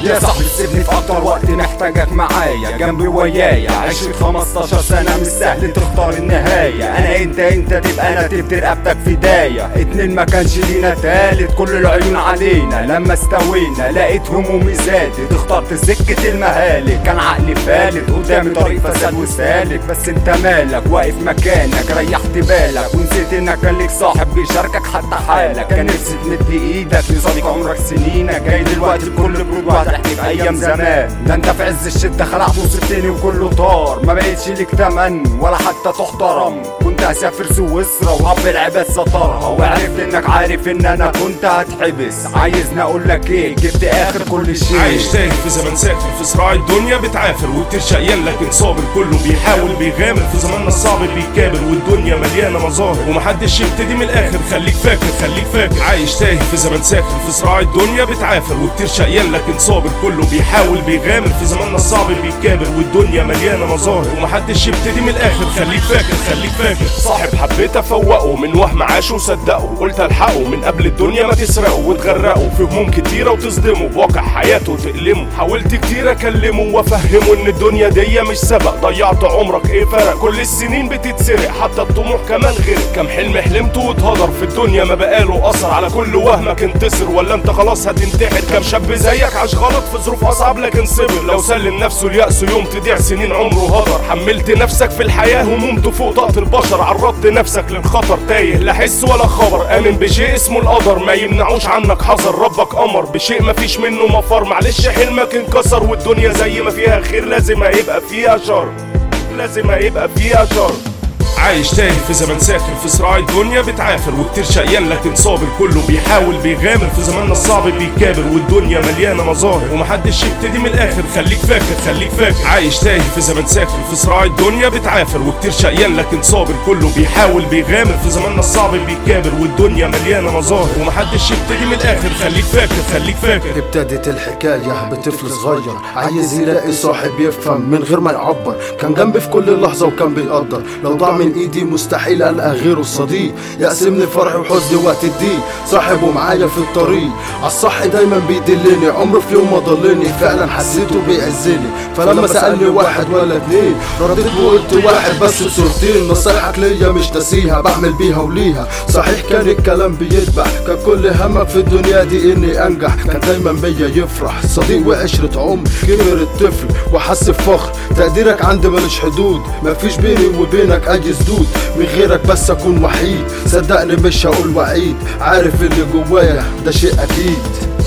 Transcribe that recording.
يا صاحبي سيبني في اكتر وقت محتاجك معايا جنبي ويايا عشرة 15 سنة مش سهل تختار النهاية انا انت انت تبقى انا تبتر رقبتك في داية اتنين ما كانش لينا تالت كل العيون علينا لما استوينا لقيت همومي زادت اخترت سكة المهالك كان عقلي فالت قدامي طريق فساد وسالك بس انت مالك واقف مكانك ريحت بالك ونسيت انك كان ليك صاحب بيشاركك حتى حالك كان نفسي تمد ايدك لصديق عمرك سنينك جاي دلوقتي بكل برود وهتحكي في ايام زمان ده انت في عز الشدة خلعت وسبتني وكله طار ما بقتش ليك تمن ولا حتى تحترم كنت هسافر سويسرا ورب العباد سطرها وعرفت انك عارف ان انا كنت هتحبس عايزني اقول لك ايه جبت اخر كل شيء عايش تايه في زمن سافر في صراع الدنيا بتعافر وبترشقيان لكن صابر كله بيحاول بيغامر في زماننا الصعب بيكابر والدنيا مليانه مظاهر ومحدش يبتدي من الاخر خليك فاكر خليك فاكر عايش تايه في زمن سافر في صراع الدنيا بتعافر وبترشقيان لكن صابر كله بيحاول بيغامر في زماننا الصعب بيكابر والدنيا مليانه مظاهر ومحدش يبتدي من الاخر خليك فاكر خليك فاكر صاحب حبيت افوقه من وهم عاشه وصدقه قلت الحقه من قبل الدنيا ما تسرقه وتغرقه في هموم كتيره وتصدمه بواقع حياته وتألمه حاولت كتير اكلمه وافهمه ان الدنيا دي مش سبق ضيعت عمرك ايه فرق كل السنين بتتسرق حتى الطموح كمان غير كم حلم حلمته واتهدر في الدنيا ما بقاله اثر على كل وهمك انتصر ولا انت خلاص هتنتحر كم شاب زيك عاش غلط في ظروف اصعب لكن صبر لو سلم نفسه اليأس يوم تضيع سنين عمره هدر حملت نفسك في الحياه هموم فوق طاقه البشر عرضت نفسك للخطر تايه لا حس ولا خبر امن بشيء اسمه القدر ما يمنعوش عنك حذر ربك امر بشيء ما فيش منه مفر معلش حلمك انكسر والدنيا زي ما فيها خير لازم هيبقى فيها شر لازم هيبقى فيها شر عايش تايه في زمن ساخر في صراع الدنيا بتعافر وكتير شقيان لكن صابر كله بيحاول بيغامر في زماننا الصعب بيكابر والدنيا مليانه مظاهر ومحدش يبتدي من الاخر خليك فاكر خليك فاكر عايش تايه في زمن ساخر في صراع الدنيا بتعافر وكتير شقيان لكن صابر كله بيحاول بيغامر في زماننا الصعب بيكابر والدنيا مليانه مظاهر ومحدش يبتدي من الاخر خليك فاكر خليك فاكر ابتدت الحكاية بطفل صغير عايز يلاقي صاحب يفهم من غير ما يعبر كان جنبي في كل لحظة وكان بيقدر لو ضاع من ايدي مستحيل القى غيره صديق يقسمني فرحي وحزني وقت الضيق صاحبه معايا في الطريق عالصح دايما بيدلني عمره في يوم ما ضلني فعلا حسيته بيعزني فلما سألني واحد ولا اتنين رديت وقلت واحد بس بصورتين نصايحك ليا مش ناسيها بعمل بيها وليها صحيح كان الكلام بيذبح كان كل همك في الدنيا دي اني انجح كان دايما بيا يفرح صديق وعشرة عمر كبر الطفل وحس بفخر تقديرك عندي ملوش حدود مفيش بيني وبينك اي سدود من غيرك بس اكون وحيد صدقني مش هقول وعيد عارف اللي جوايا ده شيء اكيد